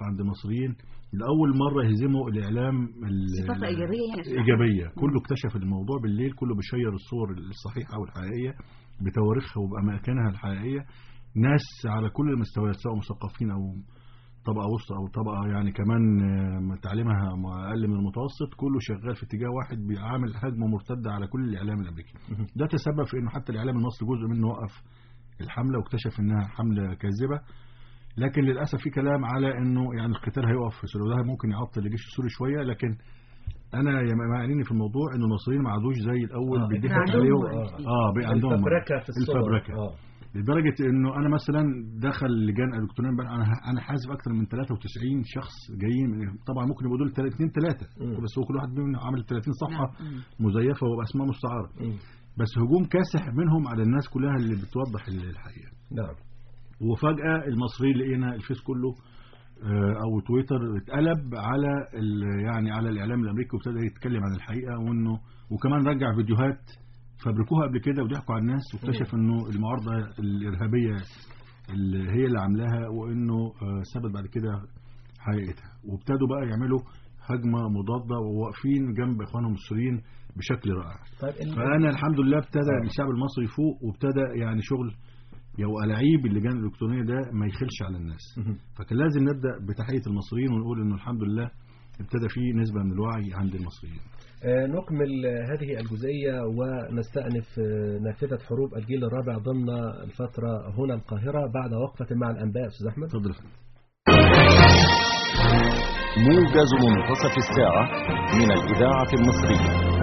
واقع عند المصريين لاول مره يهزموا الاعلام ال- صفات إيجابية يعني ايجابيه كله اكتشف الموضوع بالليل كله بيشير الصور الصحيحه والحقيقيه بتواريخها وباماكنها الحقيقيه ناس على كل المستويات سواء مثقفين او طبقه وسطى او طبقه يعني كمان آه، تعليمها اقل من المتوسط كله شغال في اتجاه واحد بيعمل هجمه مرتده على كل الاعلام الامريكي ده تسبب في انه حتى الاعلام المصري جزء منه وقف الحمله واكتشف انها حمله كاذبه لكن للاسف في كلام على انه يعني القتال هيقف في سوريا وده ممكن يعطل الجيش السوري شويه لكن انا يا ما يعنيني في الموضوع انه المصريين ما عادوش زي الاول آه، بيضحك عندهم عليهم وعي. اه بقى عندهم الفبركة في الصور الفبركة. آه. لدرجه انه انا مثلا دخل لجان الكترونيه امبارح انا انا حاسب اكثر من 93 شخص جايين من- طبعا ممكن يبقوا دول اثنين ثلاثه مم. بس هو كل واحد منهم عامل 30 صفحه نعم. مزيفه وباسماء مستعاره مم. بس هجوم كاسح منهم على الناس كلها اللي بتوضح الحقيقه نعم وفجأة المصريين لقينا الفيس كله آه، او تويتر اتقلب على ال- يعني على الاعلام الامريكي وابتدى يتكلم عن الحقيقه وانه وكمان رجع فيديوهات فبركوها قبل كده وضحكوا على الناس واكتشف انه المعارضه الارهابيه اللي هي اللي عاملاها وانه آه، ثبت بعد كده حقيقتها وابتدوا بقى يعملوا هجمه مضاده وواقفين جنب اخوانهم السوريين بشكل رائع طيب ال- فانا الحمد لله ابتدى آه. الشعب المصري يفوق وابتدى يعني شغل يو ألاعيب اللجان الإلكترونية ده ما يخلش على الناس مهم. فكان لازم نبدأ بتحية المصريين ونقول إنه الحمد لله ابتدى في نسبة من الوعي عند المصريين آه، نكمل آه، هذه الجزئية ونستأنف آه، نافذة حروب الجيل الرابع ضمن الفترة هنا القاهرة بعد وقفة مع الأنباء أستاذ أحمد اتفضل يا فندم. موجز منتصف الساعة من الإذاعة المصرية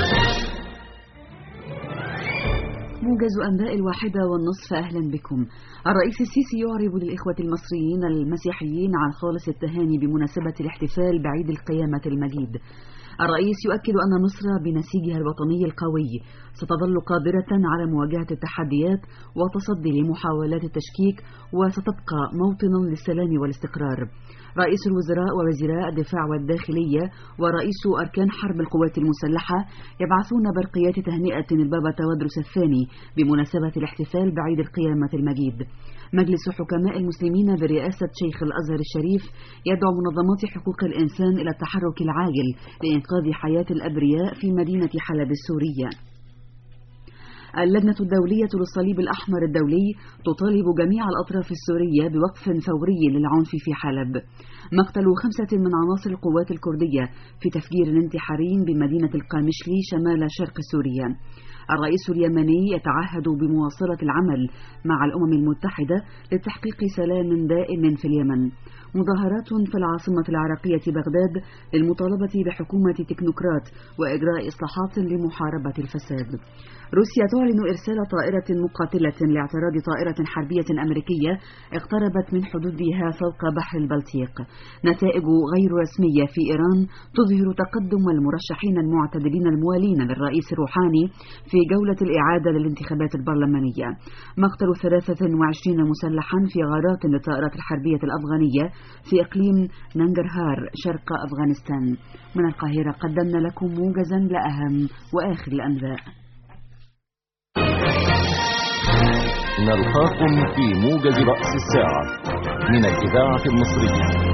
موجز أنباء الواحدة والنصف أهلا بكم الرئيس السيسي يعرب للإخوة المصريين المسيحيين عن خالص التهاني بمناسبة الاحتفال بعيد القيامة المجيد الرئيس يؤكد أن مصر بنسيجها الوطني القوي ستظل قادرة على مواجهة التحديات وتصدي لمحاولات التشكيك وستبقى موطنا للسلام والاستقرار رئيس الوزراء ووزراء الدفاع والداخلية ورئيس أركان حرب القوات المسلحة يبعثون برقيات تهنئة البابا تودرس الثاني بمناسبة الاحتفال بعيد القيامة المجيد مجلس حكماء المسلمين برئاسة شيخ الأزهر الشريف يدعو منظمات حقوق الإنسان إلى التحرك العاجل لإنقاذ حياة الأبرياء في مدينة حلب السورية اللجنة الدولية للصليب الأحمر الدولي تطالب جميع الأطراف السورية بوقف فوري للعنف في حلب مقتل خمسة من عناصر القوات الكردية في تفجير انتحاري بمدينة القامشلي شمال شرق سوريا الرئيس اليمني يتعهد بمواصلة العمل مع الأمم المتحدة لتحقيق سلام دائم في اليمن مظاهرات في العاصمة العراقية بغداد للمطالبة بحكومة تكنوقراط وإجراء إصلاحات لمحاربة الفساد روسيا تعلن إرسال طائرة مقاتلة لاعتراض طائرة حربية أمريكية اقتربت من حدودها فوق بحر البلطيق نتائج غير رسمية في إيران تظهر تقدم المرشحين المعتدلين الموالين للرئيس الروحاني في جولة الإعادة للانتخابات البرلمانية مقتل 23 مسلحا في غارات للطائرات الحربية الأفغانية في إقليم ننجرهار شرق أفغانستان من القاهرة قدمنا لكم موجزا لأهم وآخر الأنباء نلقاكم في موجز رأس الساعة من الإذاعة المصرية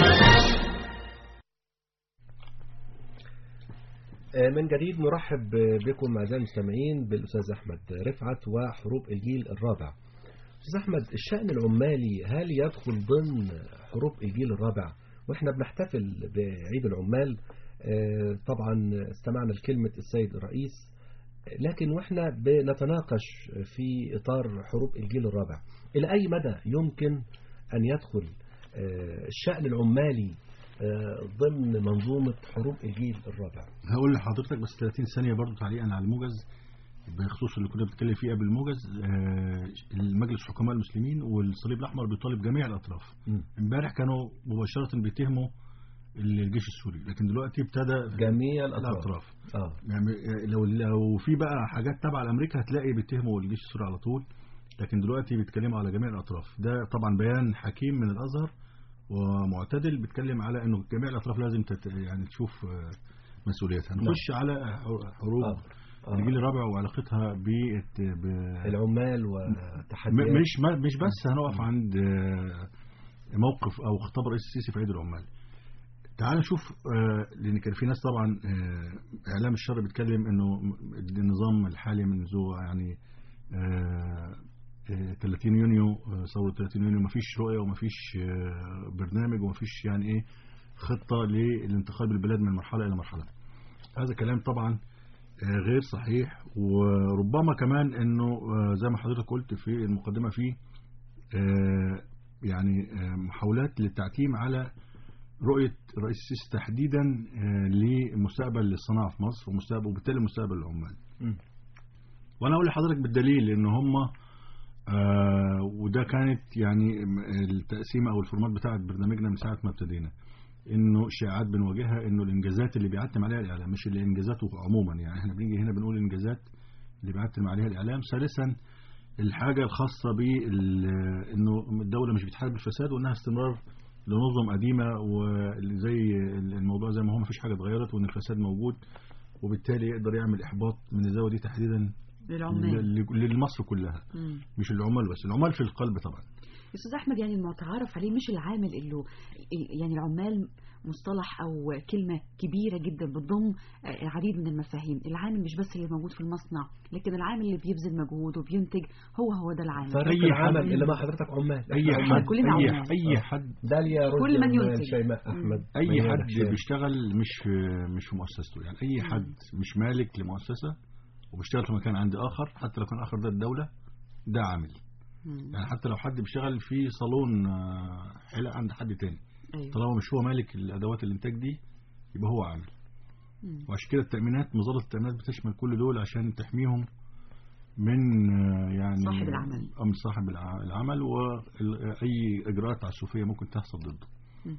آه، من جديد نرحب بكم أعزائي المستمعين بالأستاذ أحمد رفعت وحروب الجيل الرابع أستاذ أحمد الشأن العمالي هل يدخل ضمن حروب الجيل الرابع وإحنا بنحتفل بعيد العمال آه، طبعا استمعنا لكلمة السيد الرئيس لكن وإحنا بنتناقش في إطار حروب الجيل الرابع إلى أي مدى يمكن أن يدخل آه، الشأن العمالي آه، ضمن منظومة حروب الجيل الرابع هقول لحضرتك بس 30 ثانية برضو تعليقا على الموجز بخصوص اللي كنا بنتكلم فيه قبل الموجز آه، المجلس حكماء المسلمين والصليب الأحمر بيطالب جميع الأطراف مم. امبارح كانوا مباشرة بيتهموا الجيش السوري لكن دلوقتي ابتدى جميع الأطراف الأطراف آه. يعني لو لو في بقى حاجات تبع لامريكا هتلاقي بيتهموا الجيش السوري على طول لكن دلوقتي بيتكلموا على جميع الاطراف ده طبعا بيان حكيم من الازهر ومعتدل بيتكلم على انه جميع الاطراف لازم تت يعني تشوف آه، مسؤوليتها نخش على حروب آه. آه. الجيل الرابع وعلاقتها ب ب- العمال م- وتحديات مش ما- مش بس هنقف عند آه، موقف او خطاب الرئيس السيسي في عيد العمال تعال نشوف آه، لان كان في ناس طبعا آه، اعلام الشر بيتكلم انه النظام الحالي منذ يعني آه، آه، 30 يونيو آه، ثوره 30 يونيو مفيش رؤيه ومفيش آه، برنامج ومفيش يعني ايه خطه للانتقال بالبلاد من مرحله الى مرحله هذا كلام طبعا آه، غير صحيح وربما كمان انه آه، زي ما حضرتك قلت في المقدمه فيه آه، يعني آه، محاولات للتعتيم على رؤية الرئيس السيسي تحديدا آه، لمستقبل الصناعة في مصر ومستقبل وبالتالي مستقبل العمال مم. وانا اقول لحضرتك بالدليل ان هم آه وده كانت يعني م- التقسيمه او الفورمات بتاعت برنامجنا من ساعه ما ابتدينا انه شائعات بنواجهها انه الانجازات اللي بيعتم عليها الاعلام مش الانجازات عموما يعني احنا بنيجي هنا بنقول الانجازات اللي بيعتم عليها الاعلام ثالثا الحاجه الخاصه بال انه الدوله مش بتحارب الفساد وانها استمرار لنظم قديمه وزي الموضوع زي ما هو مفيش حاجه اتغيرت وان الفساد موجود وبالتالي يقدر يعمل احباط من الزاويه دي تحديدا للعمال ل- لمصر كلها مم. مش العمال بس العمال في القلب طبعا استاذ احمد يعني المتعارف عليه مش العامل اللي يعني العمال مصطلح او كلمه كبيره جدا بتضم آه، العديد من المفاهيم العامل مش بس اللي موجود في المصنع لكن العامل اللي بيبذل مجهود وبينتج هو هو ده العامل فريق أي العمل حد- اللي مع حضرتك عمال اي إحنا عمال. حد كلنا اي عمال. اي آه. حد داليا رشدي كل من عمال، ينتج. شيماء مم. احمد اي ميادة حد هشام. بيشتغل مش في مش في مؤسسته يعني اي مم. حد مش مالك لمؤسسه وبيشتغل في مكان عند اخر حتى لو كان اخر ده الدوله ده عامل مم. يعني حتى لو حد بيشتغل في صالون آه، حلاقه عند حد تاني ايوه طالما مش هو مالك الادوات الانتاج دي يبقى هو عامل مم. وعشان كده التأمينات مظلة التأمينات بتشمل كل دول عشان تحميهم من آه، يعني صاحب العمل. أو من صاحب الع- العمل وأي إجراءات تعسفية ممكن تحصل ضده مم.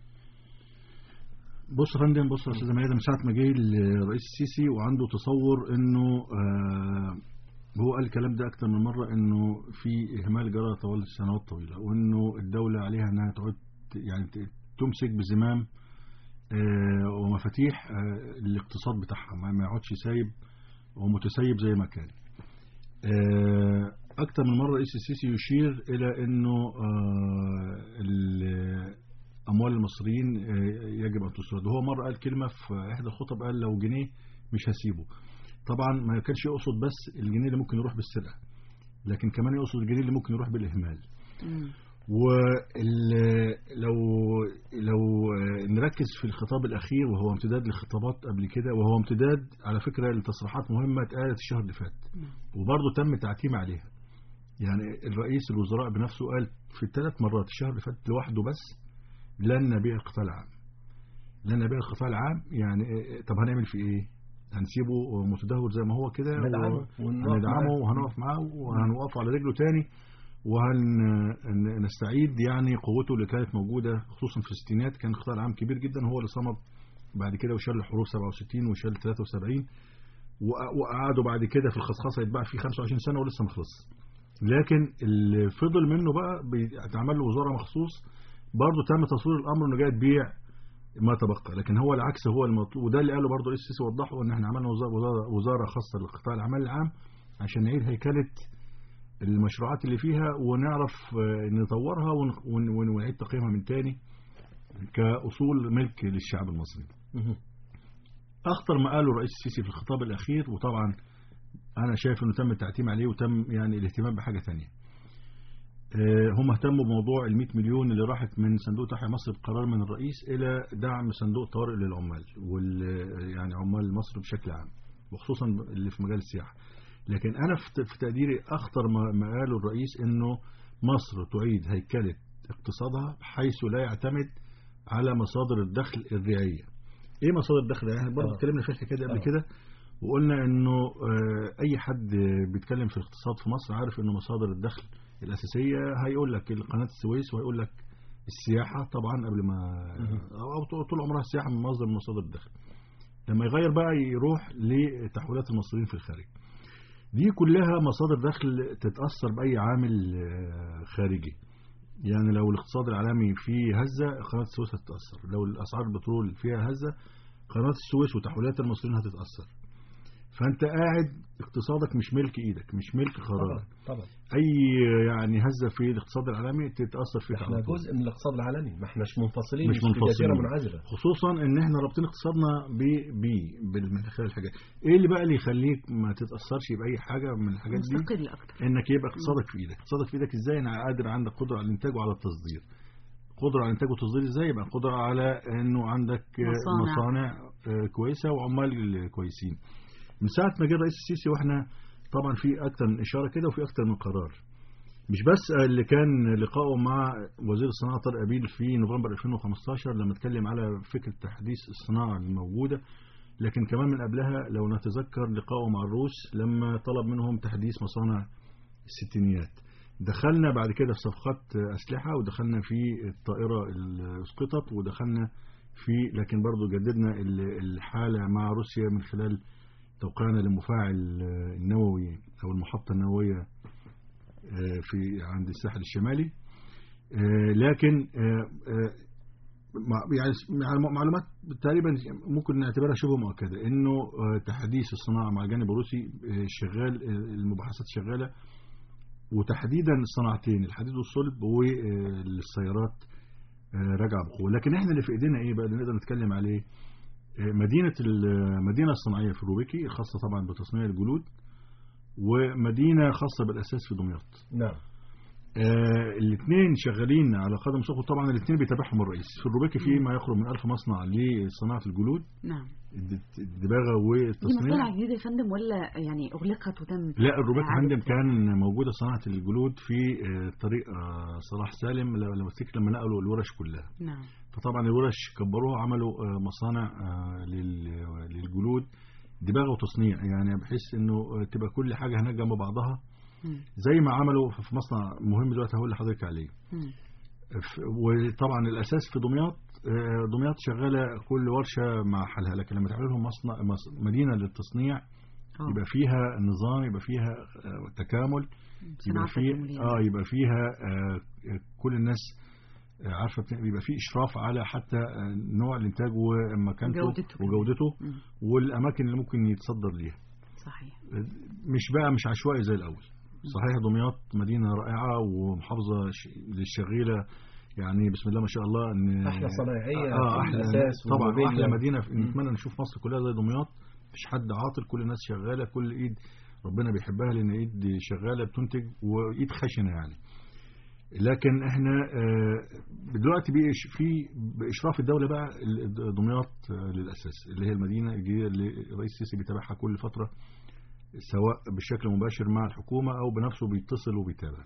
بص يا فندم بص يا استاذ ميادة من ساعة ما جه الرئيس السيسي وعنده تصور انه آه هو قال الكلام ده اكتر من مرة انه في اهمال جرى طوال سنوات طويلة وانه الدولة عليها انها تعود يعني ت- تمسك بزمام آه ومفاتيح آه الاقتصاد بتاعها ما ما يقعدش سايب ومتسيب زي ما كان آه اكتر من مرة الرئيس السيسي يشير الى انه آه ال- اموال المصريين آه، يجب ان تسرد وهو مره قال كلمه في احدى الخطب قال لو جنيه مش هسيبه طبعا ما كانش يقصد بس الجنيه اللي ممكن يروح بالسرقه لكن كمان يقصد الجنيه اللي ممكن يروح بالاهمال مم. ولو لو آه، نركز في الخطاب الاخير وهو امتداد لخطابات قبل كده وهو امتداد على فكره لتصريحات مهمه اتقالت الشهر اللي فات نعم. وبرضه تم تعتيم عليها يعني الرئيس الوزراء بنفسه قال في الثلاث مرات الشهر اللي فات لوحده بس لن نبيع القطاع العام لن نبيع القطاع العام يعني إيه- طب هنعمل فيه ايه هنسيبه متدهور زي ما هو كده ندعمه و- ونقف هندعمه معاه. وهنقف معاه وهنوقفه على رجله تاني وهنستعيد يعني قوته اللي كانت موجودة خصوصا في الستينات كان القطاع العام كبير جدا هو اللي صمد بعد كده وشال الحروب 67 وشال 73 وق- وقعدوا بعد كده في الخصخصة يتباع فيه 25 سنة ولسه ما خلصش لكن اللي فضل منه بقى بيتعمل له وزارة مخصوص برضه تم تصوير الأمر إنه جاي تبيع ما تبقى لكن هو العكس هو المطلوب وده اللي قاله برضه الرئيس السيسي وضحه ان احنا عملنا وزارة, وزارة, وزارة خاصة لقطاع الأعمال العام عشان نعيد هيكلة المشروعات اللي فيها ونعرف آه، نطورها ون- ون- ون- ونعيد تقييمها من تاني كأصول ملك للشعب المصري مهم. أخطر ما قاله الرئيس السيسي في الخطاب الأخير وطبعا أنا شايف إنه تم التعتيم عليه وتم يعني الاهتمام بحاجة تانية آه، هم اهتموا بموضوع ال 100 مليون اللي راحت من صندوق تحيا مصر بقرار من الرئيس إلى دعم صندوق طوارئ للعمال وال يعني عمال مصر بشكل عام وخصوصا اللي في مجال السياحة لكن أنا في في تقديري أخطر ما ما قاله الرئيس إنه مصر تعيد هيكلة اقتصادها حيث لا يعتمد على مصادر الدخل الريعية ايه مصادر الدخل يعني برضه آه. اتكلمنا في الحكايه دي قبل آه. كده وقلنا انه آه، اي حد بيتكلم في الاقتصاد في مصر عارف انه مصادر الدخل الاساسيه هيقول لك قناه السويس وهيقول لك السياحه طبعا قبل ما مهم. او طول- طول عمرها السياحه من مصدر من مصادر الدخل لما يغير بقى يروح لتحويلات المصريين في الخارج دي كلها مصادر دخل تتاثر باي عامل آه، خارجي يعني لو الاقتصاد العالمي فيه هزه قناه السويس هتتاثر لو الاسعار البترول فيها هزه قناه السويس وتحويلات المصريين هتتاثر فانت قاعد اقتصادك مش ملك ايدك مش ملك طبعا قرارك طبعا اي يعني هزه في الاقتصاد العالمي تتاثر فيك احنا على طول. جزء من الاقتصاد العالمي ما احناش منفصلين مش في منفصلين. جزيره منعزله خصوصا ان احنا رابطين اقتصادنا ب ب بال- من خلال الحاجات ايه اللي بقى اللي يخليك ما تتاثرش باي حاجه من الحاجات دي مستقل اكتر انك يبقى اقتصادك في ايدك اقتصادك في ايدك ازاي انا قادر عندك قدره على الانتاج وعلى التصدير قدره على الانتاج والتصدير ازاي يبقى قدره على انه عندك آه، مصانع. مصانع آه، كويسه وعمال كويسين من ساعه ما جه الرئيس السيسي واحنا طبعا في اكتر من اشاره كده وفي اكتر من قرار مش بس اللي كان لقائه مع وزير الصناعه طارق ابيل في نوفمبر 2015 لما اتكلم على فكره تحديث الصناعه الموجوده لكن كمان من قبلها لو نتذكر لقائه مع الروس لما طلب منهم تحديث مصانع الستينيات دخلنا بعد كده في صفقات أسلحة ودخلنا في الطائرة اللي اسقطت ودخلنا في لكن برضو جددنا ال- الحالة مع روسيا من خلال توقيعنا للمفاعل النووي أو المحطة النووية آه، في عند الساحل الشمالي آه، لكن آه، آه، مع- يعني يعني معلومات تقريبا ممكن نعتبرها شبه مؤكده انه آه، تحديث الصناعه مع الجانب الروسي آه، شغال آه، المباحثات شغاله وتحديدا الصناعتين الحديد والصلب والسيارات آه، راجعه بقوه لكن احنا اللي في ايدينا ايه بقى اللي نقدر نتكلم عليه آه، مدينه المدينه الصناعيه في روبيكي خاصه طبعا بتصنيع الجلود ومدينه خاصه بالاساس في دمياط نعم آه الاثنين شغالين على قدم وساق طبعا الاثنين بيتابعهم الرئيس في الروبيكي في ما يقرب من 1000 مصنع لصناعه الجلود نعم الد- الدباغه دي والتصنيع مصانع جديدة يا فندم ولا يعني أغلقت وتم لا الروبيكي إعادة عندهم كان موجوده صناعه الجلود في آه، طريق آه، صلاح سالم لما لما افتكر لما نقلوا الورش كلها نعم فطبعا الورش كبروها عملوا آه، مصانع آه، لل- للجلود دباغه وتصنيع يعني بحيث انه آه، تبقى كل حاجه هناك جنب بعضها مم. زي ما عملوا في في مصنع مهم دلوقتي هقول لحضرتك عليه مم. ف- وطبعا الاساس في دمياط آه، دمياط شغاله كل ورشه مع حالها لكن لما تعمل لهم مصنع مص- مدينه للتصنيع آه. يبقى فيها نظام يبقى فيها آه، تكامل يبقى صناعة فيه الجمهورية. اه يبقى فيها آه كل الناس آه، عارفه بت- بيبقى فيه اشراف على حتى آه، نوع الانتاج ومكانته وجودته كمان. وجودته مم. والاماكن اللي ممكن يتصدر ليها صحيح مش بقى مش عشوائي زي الاول صحيح دمياط مدينه رائعه ومحافظه ش- للشغيله يعني بسم الله ما شاء الله ان احلى صنايعيه اه في احلى الاساس طبعا والموبيليا. احلى مدينه في- مم. نتمنى نشوف مصر كلها زي دمياط مفيش حد عاطل كل الناس شغاله كل ايد ربنا بيحبها لان ايد شغاله بتنتج وايد خشنه يعني لكن احنا آه، دلوقتي بيش- في باشراف الدوله بقى ال- دمياط آه، للاساس اللي هي المدينه الجديده اللي الرئيس السيسي بيتابعها كل فتره سواء بشكل مباشر مع الحكومه او بنفسه بيتصل وبيتابع.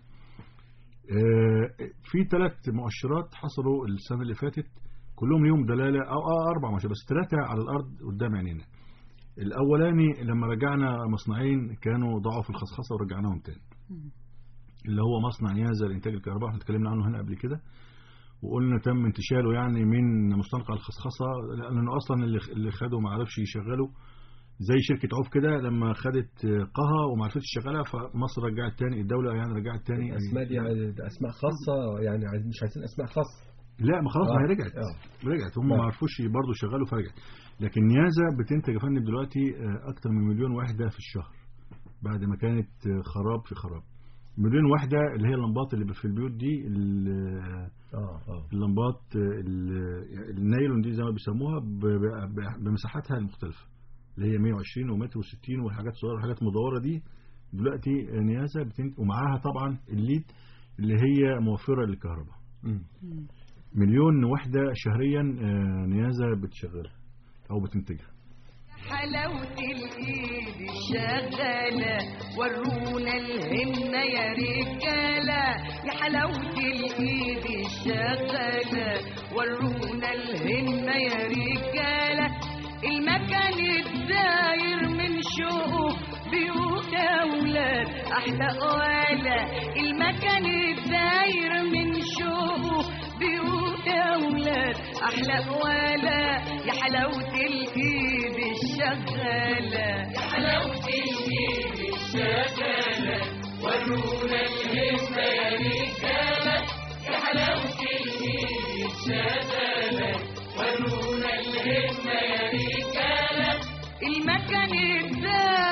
آه، في ثلاث مؤشرات حصلوا السنه اللي فاتت كلهم ليهم دلاله او اه اربع مؤشرات بس ثلاثه على الارض قدام عينينا. الاولاني لما رجعنا مصنعين كانوا ضاعوا في الخصخصه ورجعناهم تاني. مم. اللي هو مصنع نيازا لانتاج الكهرباء احنا اتكلمنا عنه هنا قبل كده وقلنا تم انتشاله يعني من مستنقع الخصخصه لانه اصلا اللي اللي خده ما عرفش يشغله زي شركه عوف كده لما خدت قها وما عرفتش تشغلها فمصر رجعت تاني الدوله يعني رجعت تاني الاسماء دي يعني اسماء خاصه يعني عايز- مش عايزين اسماء خاصه لا ما خلاص ما هي آه. رجعت آه. رجعت هم نعم. ما عرفوش برضه يشغلوا فرجعت لكن نيازا بتنتج يا فندم دلوقتي آه، اكتر من مليون وحده في الشهر بعد ما كانت آه، خراب في خراب مليون وحده اللي هي اللمبات اللي في البيوت دي ال- اه اه اللمبات آه، ال- النايلون دي زي ما بيسموها ب- ب- بمساحاتها المختلفه اللي هي 120 ومتر و60 والحاجات الصغيره والحاجات المدوره دي دلوقتي آه، نيازا بتنتج ومعاها طبعا الليد اللي هي موفره للكهرباء مم. مم. مليون وحدة شهريا آه، نيازة بتشغلها أو بتنتجها حلاوة الإيد الشغالة ورونا الهمة يا رجالة يا حلاوة الإيد الشغالة ورونا الهمة يا رجالة المكان الداير من شوقه بيوت أولاد أحلى قوالة المكان الداير من شوقه بيوت أولاد أحلى قوالة يا حلاوة الإيد الشغالة يا حلاوة الإيد الشغالة ورونا الهمة يا رجالة يا حلاوة الإيد الشغالة ورونا الهمة يا رجالة المكان الداير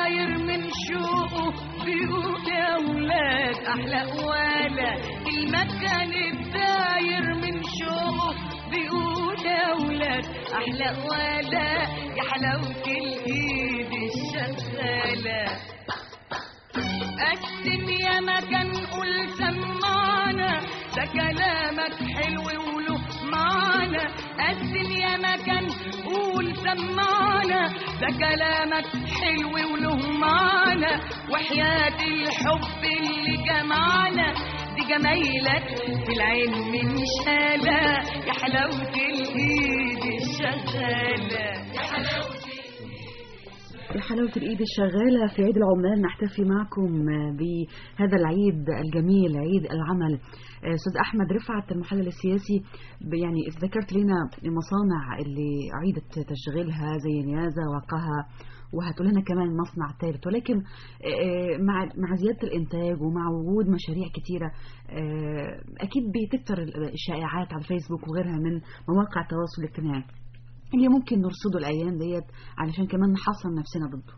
شوقه بيقول يا ولاد احلى ولا المكان الداير من شوقه بيقول يا ولاد احلى ولا يا حلاوه الايد الشغاله قسم يا مكان قول سمعنا ده كلامك حلو وله معنى قسم يا مكان قول سمعنا ده كلامك حلو وله معنى وحياة الحب اللي جمعنا دي جمايلك في العين من شالة يا حلاوة الإيد الشغالة يا حلاوة يا حلاوة الإيد الشغالة في عيد العمال نحتفي معكم بهذا العيد الجميل عيد العمل أستاذ أحمد رفعت المحلل السياسي ب- يعني ذكرت لنا المصانع اللي عيدت تشغيلها زي نيازة وقها وهتقول لنا كمان مصنع ثالث ولكن آه، مع مع زيادة الإنتاج ومع وجود مشاريع كتيرة آه، أكيد بتكتر الشائعات على الفيسبوك وغيرها من مواقع التواصل الاجتماعي اللي ممكن نرصده الأيام ديت علشان كمان نحصن نفسنا ضده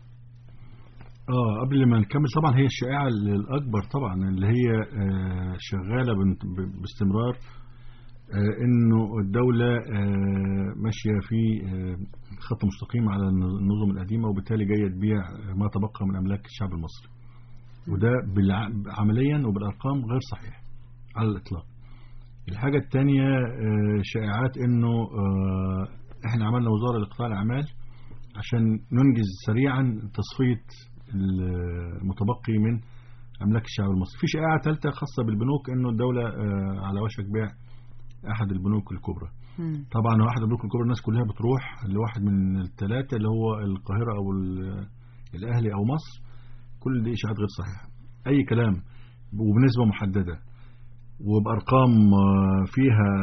اه قبل ما نكمل طبعا هي الشائعه الاكبر طبعا اللي هي آه، شغاله بنت- ب- باستمرار آه، انه الدوله آه، ماشيه في آه، خط مستقيم على الن- النظم القديمه وبالتالي جايه تبيع ما تبقى من املاك الشعب المصري وده بالع- عمليا وبالارقام غير صحيح على الاطلاق الحاجه الثانيه شائعات انه آه، احنا عملنا وزاره لقطاع الاعمال عشان ننجز سريعا تصفيه المتبقي من املاك الشعب المصري في شائعه ثالثه خاصه بالبنوك انه الدوله آه، على وشك بيع احد البنوك الكبرى مم. طبعا هو احد البنوك الكبرى الناس كلها بتروح لواحد من الثلاثه اللي هو القاهره او ال- الاهلي او مصر كل دي اشاعات غير صحيحه اي كلام وبنسبه محدده وبارقام آه، فيها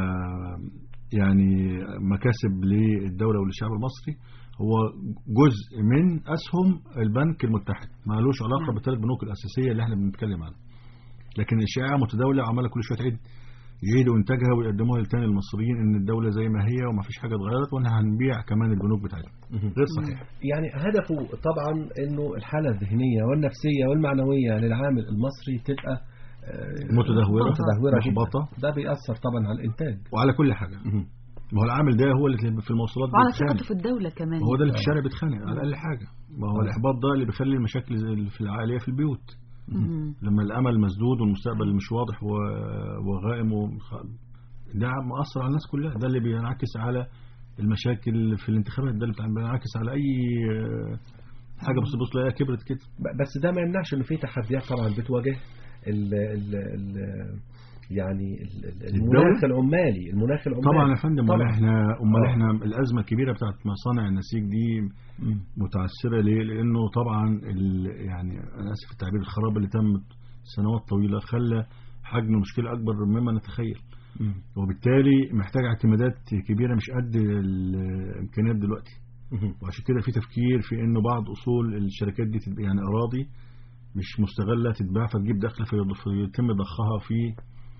يعني مكاسب للدوله وللشعب المصري هو جزء من اسهم البنك المتحد ما لوش علاقه نعم. بالثلاث بنوك الاساسيه اللي احنا بنتكلم عنها لكن الشائعه متداوله وعماله كل شويه تعيد يعيدوا انتاجها ويقدموها لتاني المصريين ان الدوله زي ما هي وما فيش حاجه اتغيرت وان هنبيع كمان البنوك بتاعتنا غير صحيح يعني هدفه طبعا انه الحاله الذهنيه والنفسيه والمعنويه للعامل المصري تبقى آه، متدهوره متدهوره جدا. محبطه ده بيأثر طبعا على الانتاج وعلى كل حاجه ما هو العامل ده هو اللي في المواصلات وعلى بيتخانق. ثقته في الدولة كمان هو ده اللي في الشارع بيتخانق على اقل حاجه ما هو الاحباط ده اللي بيخلي المشاكل زي اللي في العائليه في البيوت مم. لما الامل مسدود والمستقبل مش واضح و- وغائم ومخ... ده مأثر على الناس كلها ده اللي بينعكس على المشاكل في الانتخابات ده اللي بتاع- بينعكس على اي آه، حاجه بس بص تلاقيها كبرت كده ب- بس ده ما يمنعش انه في تحديات طبعا بتواجه ال ال ال يعني ال- ال- الدولة؟ المناخ العمالي المناخ العمالي طبعا يا فندم امال طبعاً. احنا امال آه. احنا الازمه الكبيره بتاعت مصانع النسيج دي مم. متعثره ليه؟ لانه طبعا ال... يعني انا اسف في التعبير الخراب اللي تم سنوات طويله خلى حجم المشكله اكبر مما نتخيل مم. وبالتالي محتاج اعتمادات كبيره مش قد الامكانيات دلوقتي مم. وعشان كده في تفكير في انه بعض اصول الشركات دي تتبقى يعني اراضي مش مستغله تتباع فتجيب دخل في- فيتم ضخها في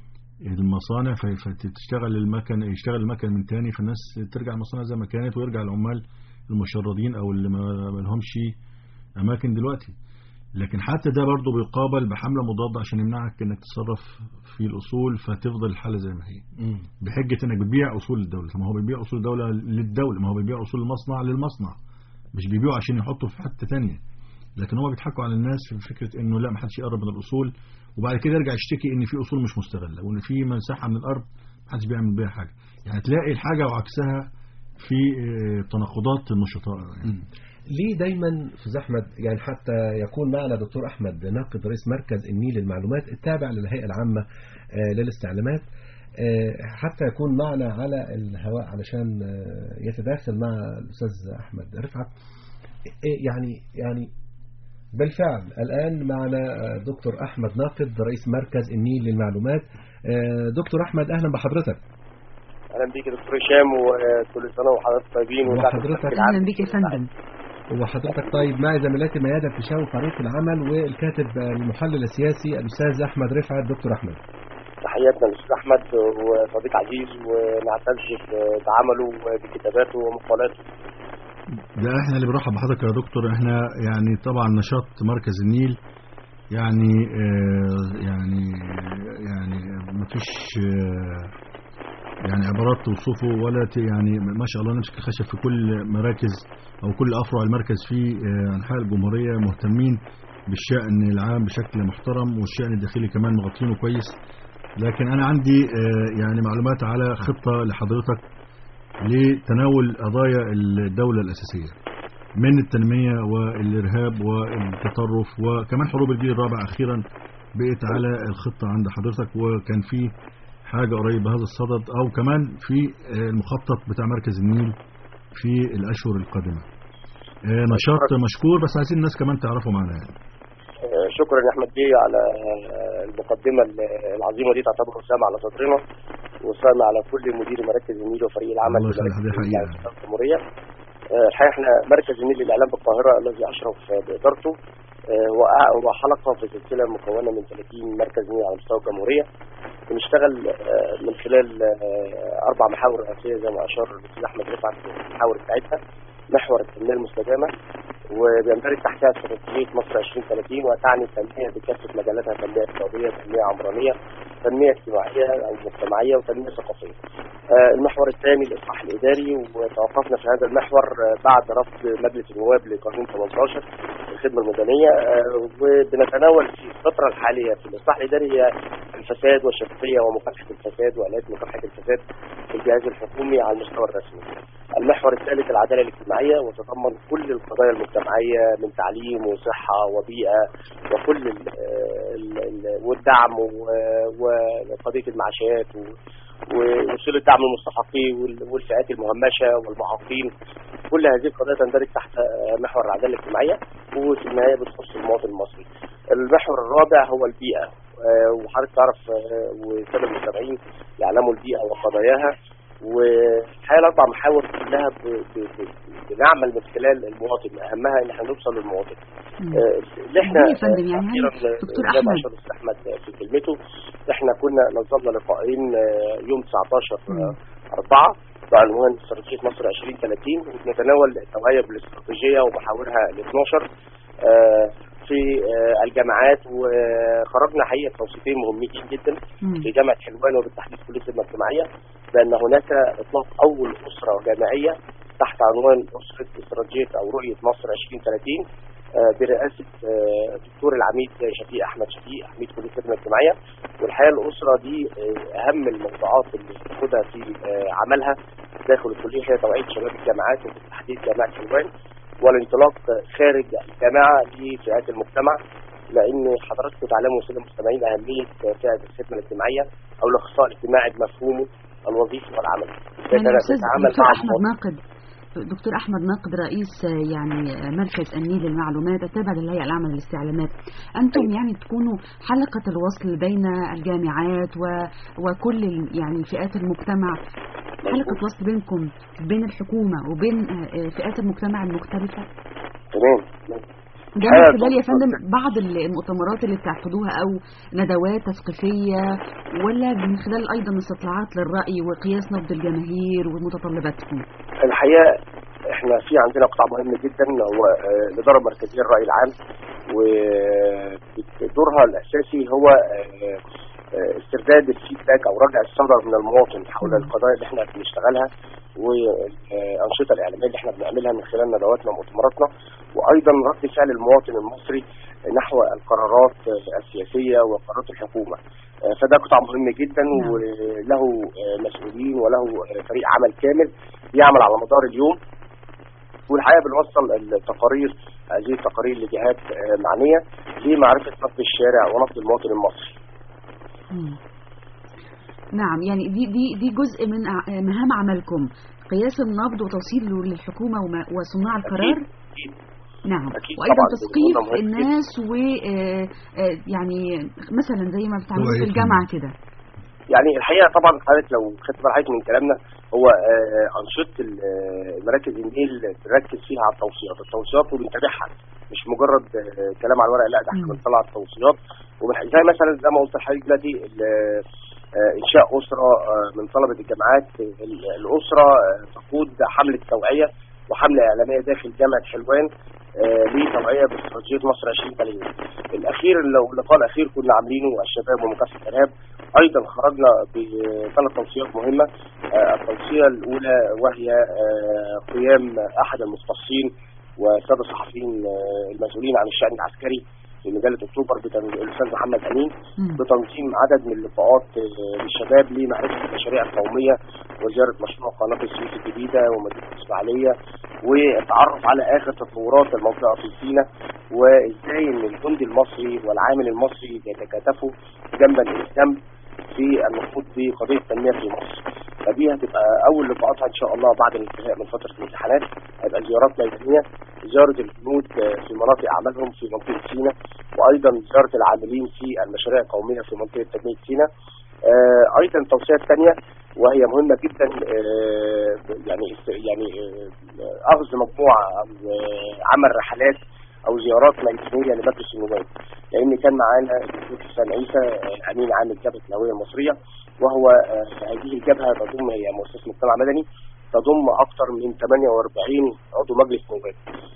المصانع في- فتشتغل المكن يشتغل المكن من تاني فالناس ترجع المصانع زي ما كانت ويرجع العمال المشردين او اللي ما ما لهمش اماكن دلوقتي لكن حتى ده برضه بيقابل بحمله مضاده عشان يمنعك انك تتصرف في الاصول فتفضل الحاله زي ما هي مم. بحجه انك بتبيع اصول الدوله طب ما هو بيبيع اصول الدوله للدوله ما هو بيبيع اصول المصنع للمصنع مش بيبيعوا عشان يحطوا في حته تانية لكن هو بيضحكوا على الناس في فكره انه لا ما حدش يقرب من الاصول وبعد كده يرجع يشتكي ان في اصول مش مستغله وان في مساحه من الارض ما حدش بيعمل بيها حاجه يعني تلاقي الحاجه وعكسها في آه، تناقضات النشطاء يعني. مم. ليه دايما استاذ احمد يعني حتى يكون معنا دكتور احمد ناقد رئيس مركز النيل للمعلومات التابع للهيئه العامه آه، للاستعلامات آه، حتى يكون معنا على الهواء علشان آه، يتداخل مع الاستاذ احمد رفعت آه، يعني يعني بالفعل الان معنا آه، دكتور احمد ناقد رئيس مركز النيل للمعلومات آه، دكتور احمد اهلا بحضرتك اهلا بيك يا دكتور هشام وكل سنه وحضرتك طيبين وسعد وحضرتك بخير العام. أهلا بك يا فندم وحضرتك طيب معي زميلاتي ميادة الفيشاوي فريق العمل والكاتب المحلل السياسي الأستاذ أحمد رفعت دكتور أحمد تحياتنا للاستاذ احمد وصديق عزيز ونعتز بعمله وبكتاباته ومقالاته ده احنا اللي بنرحب بحضرتك يا دكتور احنا يعني طبعا نشاط مركز النيل يعني آه يعني يعني ما فيش آه يعني عبارات توصفه ولا ت- يعني ما شاء الله نمسك الخشب في كل مراكز او كل افرع المركز في آه انحاء الجمهوريه مهتمين بالشأن العام بشكل محترم والشأن الداخلي كمان مغطينه كويس لكن انا عندي آه يعني معلومات على خطة لحضرتك لتناول قضايا الدولة الأساسية من التنمية والإرهاب والتطرف وكمان حروب الجيل الرابع أخيرا بقت على الخطة عند حضرتك وكان في حاجة قريب بهذا الصدد أو كمان في آه، المخطط بتاع مركز النيل في الأشهر القادمة آه، نشاط مشكور بس عايزين الناس كمان تعرفوا معنا يعني. آه، شكرا يا احمد بيه على آه، المقدمه العظيمه دي تعتبر سامة على صدرنا وسامة على كل مدير مراكز النيل وفريق العمل الله في يخليك، مراكز دي النيل حقيقة. على الجمهوريه آه، الحقيقه احنا مركز النيل للاعلام بالقاهره الذي اشرف بادارته آه، هو هو حلقه في سلسله مكونه من 30 مركز نيل على مستوى الجمهوريه بنشتغل آه، من خلال آه، اربع محاور رئيسيه زي ما اشار الاستاذ احمد رفعت في المحاور بتاعتها محور التنميه المستدامه وبيندرج تحتها استراتيجيه مصر 2030 وتعني التنميه بكافه مجالاتها تنميه اقتصاديه، تنميه عمرانيه، تنميه اجتماعيه او مجتمعيه وتنميه ثقافيه. آه، المحور الثاني الاصلاح الاداري وتوقفنا في هذا المحور آه، بعد رفض مجلس النواب لقانون 18 الخدمه المدنيه آه، وبنتناول في الفتره الحاليه في الاصلاح الاداري هي الفساد والشفافيه ومكافحه الفساد والات مكافحه الفساد في الجهاز الحكومي على المستوى الرسمي. المحور الثالث العداله الاجتماعيه وتتضمن كل القضايا المجتمعيه من تعليم وصحه وبيئه وكل ال ال ال والدعم و- وقضيه المعاشات و- ووصول الدعم للمستحقين وال- والفئات المهمشه والمعاقين كل هذه القضايا تندرج تحت محور العداله الاجتماعيه وفي النهايه بتخص المواطن المصري. المحور الرابع هو البيئه آه، وحضرتك تعرف آه، والساده المستمعين يعلموا البيئه وقضاياها والحقيقه الاربع محاور كلها ب- ب- ب- بنعمل من خلال المواطن اهمها ان احنا نوصل للمواطن مم. آه، اللي احنا يا فندم، يعني هل أخيراً، دكتور زي ما أحمد. أشار الأستاذ احمد في كلمته احنا كنا نظمنا لقاءين آه، يوم 19 مم. 4 بعنوان استراتيجيه مصر 2030 وبنتناول التوعيه بالاستراتيجيه ومحاورها ال 12 آه، في آه، الجامعات وخرجنا حقيقه توصيتين مهمين جدا مم. في جامعه حلوان وبالتحديد كليه الخدمه الاجتماعيه بان هناك اطلاق اول اسره جامعيه تحت عنوان اسره استراتيجيه او رؤيه مصر 2030 آه، برئاسه آه، الدكتور العميد شفيق احمد شفيق عميد كليه الخدمه الاجتماعيه والحقيقه الاسره دي آه، اهم الموضوعات اللي بتاخدها في آه، عملها داخل الكليه هي توعيه شباب الجامعات وبالتحديد جامعه حلوان والانطلاق خارج الجامعه لفئات المجتمع لان حضراتكم تعلموا سيدي المستمعين اهميه فئه الخدمه الاجتماعيه او الاخصائي الاجتماعي بمفهومه الوظيفي والعملي. يعني إذا أستاذ نتعامل دكتور مع أحمد ناقد دكتور أحمد ناقد رئيس آه، يعني آه، مركز النيل للمعلومات التابع للهيئة العامة للاستعلامات أنتم يعني تكونوا حلقة الوصل بين الجامعات و... وكل ال- يعني فئات المجتمع حلقة وصل بينكم بين الحكومة وبين آه، آه، فئات المجتمع المختلفة تمام ده من أيوة خلال يا طبعاً. فندم بعض المؤتمرات اللي بتعقدوها أو ندوات تثقيفية ولا من خلال أيضا استطلاعات للرأي وقياس نبض الجماهير ومتطلباتهم الحقيقه احنا في عندنا قطاع مهم جدا هو آه، الاداره المركزيه للراي العام ودورها الاساسي هو آه، آه، استرداد الفيدباك او رجع الصدى من المواطن حول مم. القضايا اللي احنا بنشتغلها والانشطه الاعلاميه اللي احنا بنعملها من خلال ندواتنا ومؤتمراتنا وايضا رد فعل المواطن المصري نحو القرارات آه، السياسيه وقرارات الحكومه آه، فده قطاع مهم جدا نعم. وله آه، مسؤولين وله آه، فريق عمل كامل بيعمل على مدار اليوم والحقيقه بنوصل التقارير هذه التقارير لجهات آه، معنيه لمعرفه نبض الشارع ونبض المواطن المصري. مم. نعم يعني دي دي دي جزء من ع- مهام عملكم قياس النبض وتوصيله للحكومة وما- وصناع القرار أكيد. نعم أكيد وايضا طبعاً، تثقيف ده مهم جداً. الناس و آه، آه، يعني مثلا زي ما بتعملوا في توعية الجامعه الناس. كده يعني الحقيقه طبعا حضرتك لو خدت بال حضرتك من كلامنا هو آه، انشطه ال- آه، مراكز النيل بنركز فيها على التوصيات، التوصيات وبنتابعها مش مجرد آه، كلام على الورق لا ده احنا مم. بنطلع التوصيات وبنح- زي مثلا زي ما قلت لحضرتك دلوقتي ال- آه، انشاء اسره آه، من طلبه الجامعات ال- الاسره آه، تقود حمله توعيه وحمله اعلاميه داخل جامعه حلوان آه، لتوعيه باستراتيجيه مصر 2030 الاخير لو اللقاء الاخير كنا عاملينه الشباب ومكافحه الارهاب ايضا خرجنا بثلاث توصيات مهمه آه، التوصيه الاولى وهي آه، قيام احد المختصين والساده الصحفيين آه، المسؤولين عن الشان العسكري في مجله اكتوبر بتن- الاستاذ محمد امين مم. بتنظيم عدد من اللقاءات آه، للشباب لمعرفه المشاريع القوميه وزياره مشروع قناه السويس الجديده ومدينه الاسماعيليه والتعرف على اخر تطورات المنطقه في سيناء وازاي ان الجندي المصري والعامل المصري بيتكاتفوا جنبا الى جنب في النهوض بقضيه التنميه في مصر. فدي هتبقى اول لقاءاتها ان شاء الله بعد الانتهاء من فتره الامتحانات هيبقى زيارات ميدانيه زياره الجنود آه، في مناطق اعمالهم في منطقه سيناء وايضا زياره العاملين في المشاريع القوميه في منطقه تنميه سيناء. آه، ايضا التوصيه الثانيه وهي مهمه جدا آه، يعني يعني آه، اخذ مجموعه او آه، عمل رحلات او زيارات ميدانيه لمجلس النواب لان كان معانا الدكتور حسام عيسى آه، امين عام الجبهه الهويه المصريه وهو آه، هذه الجبهه تضم هي مؤسسه مجتمع مدني تضم اكثر من 48 عضو مجلس نواب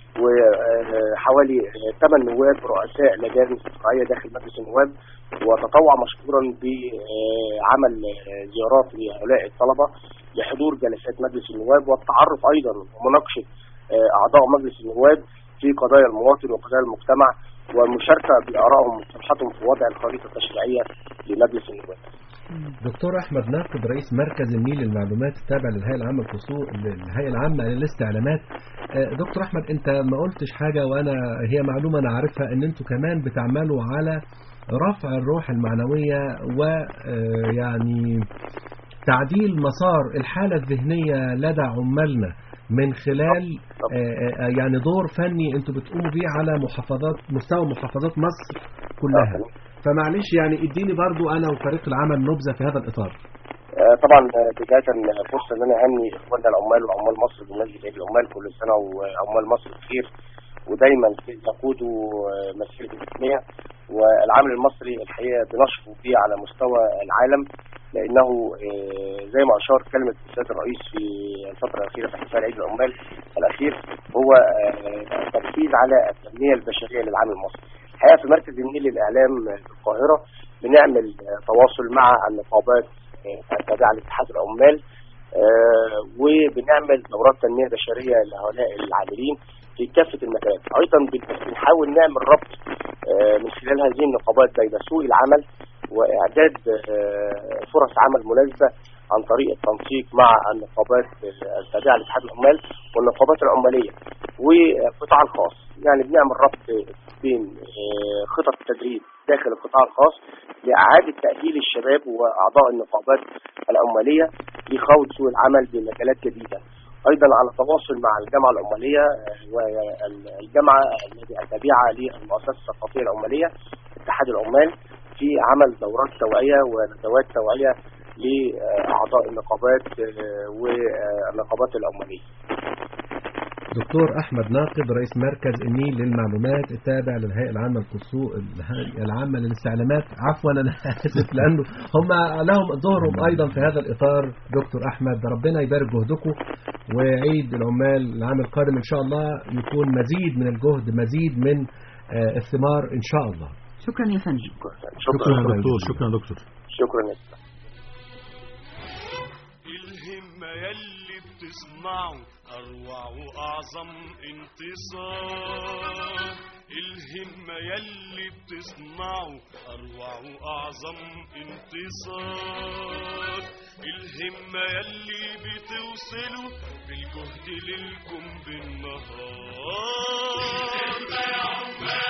وحوالي 8 نواب رؤساء لجان استقرائيه داخل مجلس النواب وتطوع مشكورا بعمل آه، زيارات لهؤلاء الطلبه لحضور جلسات مجلس النواب والتعرف ايضا ومناقشه آه، اعضاء مجلس النواب في قضايا المواطن وقضايا المجتمع والمشاركه بارائهم ومقترحاتهم في وضع الخريطه التشريعيه لمجلس النواب. دكتور احمد ناقد رئيس مركز النيل للمعلومات التابع للهيئه العامه للخصوص الهيئه العامه للاستعلامات آه، دكتور احمد انت ما قلتش حاجه وانا هي معلومه انا عارفها ان انتوا كمان بتعملوا على رفع الروح المعنويه ويعني تعديل مسار الحاله الذهنيه لدى عمالنا من خلال آه، آه، يعني دور فني انتوا بتقوموا بيه على محافظات مستوى محافظات مصر كلها فمعلش يعني اديني برضو انا وفريق العمل نبذه في هذا الاطار آه، طبعا آه، بدايه آه، فرصه ان انا اهني اخواننا العمال وعمال مصر بمناسبه عيد العمال كل سنه وعمال مصر بخير ودايما يقودوا آه، مسيره التنميه والعامل المصري الحقيقه بنشكو به على مستوى العالم لانه آه، زي ما اشار كلمه السيد الرئيس في الفتره الاخيره في احتفال عيد العمال الاخير هو آه، تركيز على التنميه البشريه للعامل المصري. الحقيقه في مركز النيل للاعلام في القاهره بنعمل آه، تواصل مع النقابات آه، التابعه لاتحاد العمال آه، وبنعمل دورات تنميه بشريه لهؤلاء العاملين في كافه المجالات، ايضا بن- بنحاول نعمل ربط آه، من خلال هذه النقابات بين سوق العمل واعداد آه، فرص عمل مناسبه عن طريق التنسيق مع النقابات آه، التابعه لاتحاد العمال والنقابات العماليه والقطاع الخاص، يعني بنعمل ربط بين آه، خطط التدريب داخل القطاع الخاص لاعاده تاهيل الشباب واعضاء النقابات العماليه لخوض سوق العمل بمجالات جديده. ايضا على تواصل مع الجامعه العماليه آه، والجامعه التي التابعه للمؤسسه الثقافيه العماليه اتحاد العمال في عمل دورات توعيه وندوات توعيه لاعضاء النقابات آه، والنقابات العماليه. دكتور احمد ناقد رئيس مركز النيل للمعلومات التابع للهيئه العامه للخصوص الهيئه العامه للاستعلامات عفوا انا اسف لانه هم لهم دورهم ايضا في هذا الاطار دكتور احمد ربنا يبارك جهدكم وعيد العمال العام القادم ان شاء الله يكون مزيد من الجهد مزيد من آه، الثمار ان شاء الله شكرا يا فندم شكرا يا دكتور شكرا يا دكتور شكرا يا أستاذ. الهمة يلي بتصنعه أروع وأعظم انتصار الهمة يلي بتصنعه أروع وأعظم انتصار الهمة يلي بتوصله بالجهد للكم بالنهار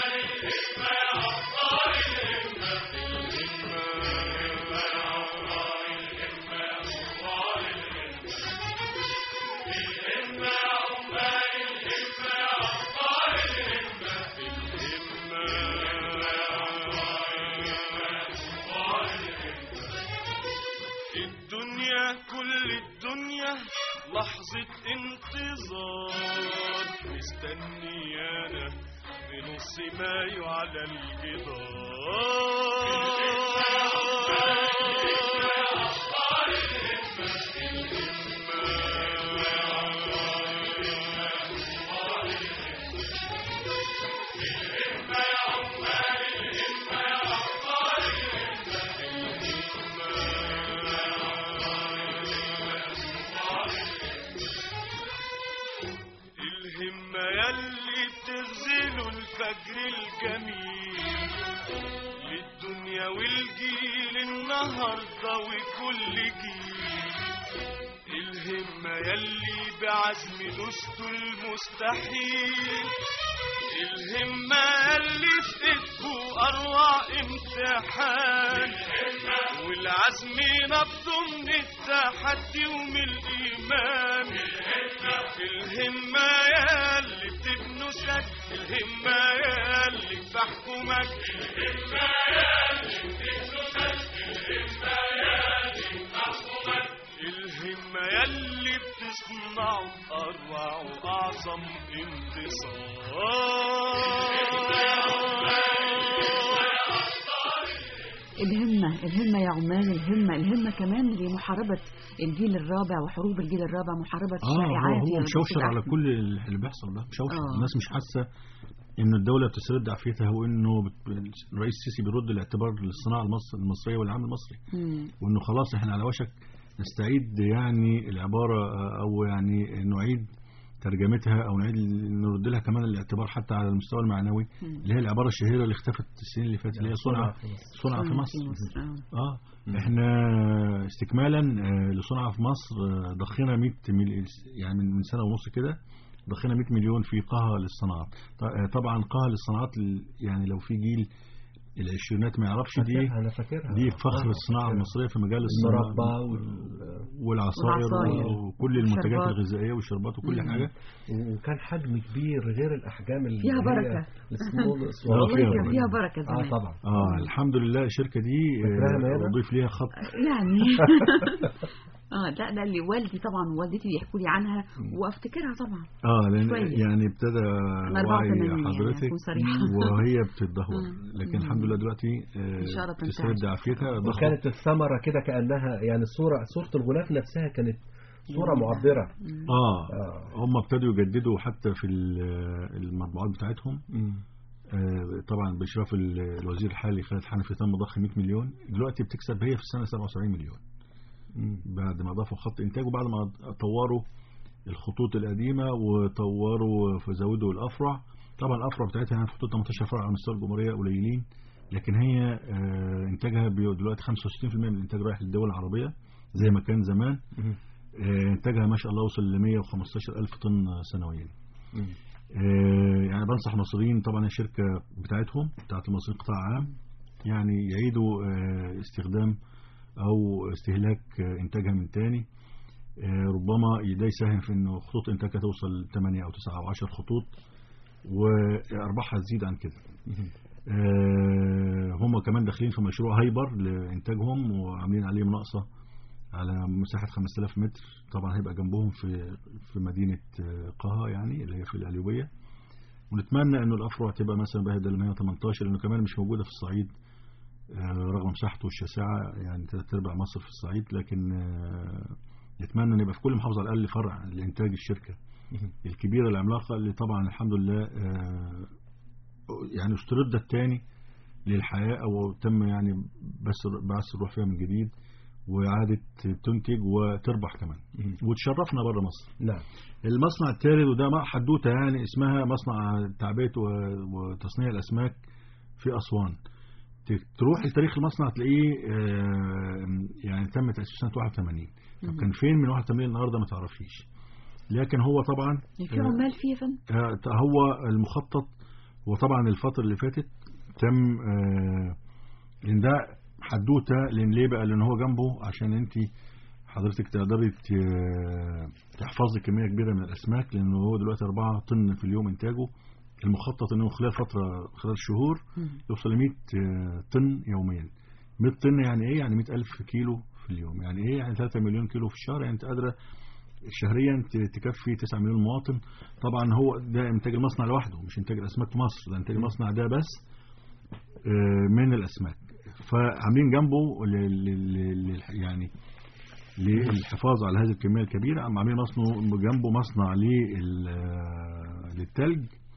الدنيا كل الدنيا لحظة انتظار مستنيانا بنص مايو على الجدار يلي بتغزلوا الفجر الجميل للدنيا والجيل النهارده وكل جيل الهمة يلي بعزم دوستوا المستحيل الهمة يلي في ايدكوا أروع امتحان والعزم نبضه من التحدي ومن الإيمان الهمة يلي بتبنوا سد الهمة يلي بتحكمك الهمة يلي بتبنوا سد الهمة يلي بتحكمك الهمة يلي بتصنعوا أروع وأعظم انتصار الهمة الهمة يا عمال الهمة الهمة كمان لمحاربة الجيل الرابع وحروب الجيل الرابع محاربة اه هو الشائعات هو يا مشوشر دكتور على أحمد. كل اللي بيحصل ده مشوشر آه. الناس مش حاسه ان الدوله بتسترد عافيتها وانه بت- الرئيس السيسي بيرد الاعتبار للصناعه المصر المصريه والعام المصري مم. وانه خلاص احنا على وشك نستعيد يعني العباره آه، او يعني نعيد ترجمتها او نعيد نرد لها كمان الاعتبار حتى على المستوى المعنوي مم. اللي هي العباره الشهيره اللي اختفت السنين اللي فاتت اللي هي صنع صنع في مصر آه. اه احنا استكمالا آه، لصنع في مصر آه، ضخينا 100 مليون يعني من من سنه ونص كده ضخينا 100 مليون في قها للصناعات ط- آه، طبعا قها للصناعات ال- يعني لو في جيل العشرينات ما يعرفش دي انا فاكرها دي فخر آه، الصناعه فاكرها. المصريه في مجال الصناعه المربى وال- والعصائر والعصاير. وكل المنتجات والشربات. الغذائيه والشربات وكل مم. حاجه وكان حجم كبير غير الاحجام اللي فيها هي بركة. السمول والله والله فيها كان بركة. فيها بركة زمان اه طبعا اه الحمد لله الشركه دي فاكراها آه، ميادة؟ اضيف ليها خط يعني اه لا ده اللي والدي طبعا ووالدتي بيحكوا لي عنها وافتكرها طبعا اه لان شوية. يعني ابتدى أنا وعي 84 يعني حضرتك أكون صريحة. وهي بتتدهور مم. لكن مم. الحمد لله دلوقتي آه، إن شاء الله تنتهي. تسترد عافيتها ضخمة. وكانت الثمرة كده كأنها يعني الصورة صورة الغلاف نفسها كانت صورة معبرة اه آه. هم ابتدوا يجددوا حتى في ال- المطبوعات بتاعتهم آه، طبعا باشراف ال- الوزير الحالي خالد حنفي تم ضخ 100 مليون دلوقتي بتكسب هي في السنه 77 مليون بعد ما ضافوا خط انتاج وبعد ما طوروا الخطوط القديمه وطوروا فزودوا الافرع طبعا الافرع بتاعتها يعني خطوط 18 فرع على مستوى الجمهوريه قليلين لكن هي آه، انتاجها بي- دلوقتي 65% من الانتاج رايح للدول العربيه زي ما كان زمان آه، انتاجها ما شاء الله وصل ل 115 الف طن سنويا آه، يعني بنصح المصريين طبعا الشركة بتاعتهم بتاعت المصريين قطاع عام يعني يعيدوا آه، استخدام أو استهلاك آه، إنتاجها من تاني آه، ربما ده يساهم في إنه خطوط إنتاجها توصل 8 أو 9 أو 10 خطوط وأرباحها تزيد عن كده آه، هم كمان داخلين في مشروع هايبر لإنتاجهم وعاملين عليه مناقصة على مساحة 5000 متر طبعا هيبقى جنبهم في في مدينة آه، قها يعني اللي هي في القليوبية ونتمنى انه الافرع تبقى مثلا بدل 118 لانه كمان مش موجودة في الصعيد آه، رغم مساحته الشاسعة يعني ثلاث ارباع مصر في الصعيد لكن آه، نتمنى ان يبقى في كل محافظة على الاقل فرع لانتاج الشركة الكبيرة العملاقة اللي طبعا الحمد لله آه، يعني استردت تاني للحياة او تم يعني بس بعث الروح فيها من جديد وإعادة تنتج وتربح كمان وتشرفنا بره مصر نعم المصنع الثالث وده ما حدوته يعني اسمها مصنع تعبئة و- وتصنيع الأسماك في أسوان ت- تروح لتاريخ المصنع تلاقيه آه، يعني تم تأسيسه سنة 81 طب كان فين من 81 النهارده ما تعرفيش لكن هو طبعا في عمال فيه يا فندم آه، هو المخطط وطبعا الفترة اللي فاتت تم آه، لان ده حدوته لان ليه بقى لان هو جنبه عشان انت حضرتك تقدري ت- تحفظي كميه كبيره من الاسماك لانه هو دلوقتي 4 طن في اليوم انتاجه المخطط انه خلال فتره خلال شهور يوصل ل 100 طن يوميا 100 طن يعني ايه يعني 100 الف كيلو في اليوم يعني ايه يعني 3 مليون كيلو في الشهر يعني انت قادره شهريا ت- تكفي 9 مليون مواطن طبعا هو ده انتاج المصنع لوحده مش انتاج الاسماك في مصر ده انتاج المصنع ده بس آه، من الاسماك فعاملين جنبه ل- ل- ل- ل- يعني للحفاظ على هذه الكميه الكبيره عم عاملين مصنع جنبه مصنع لل- آه، للتلج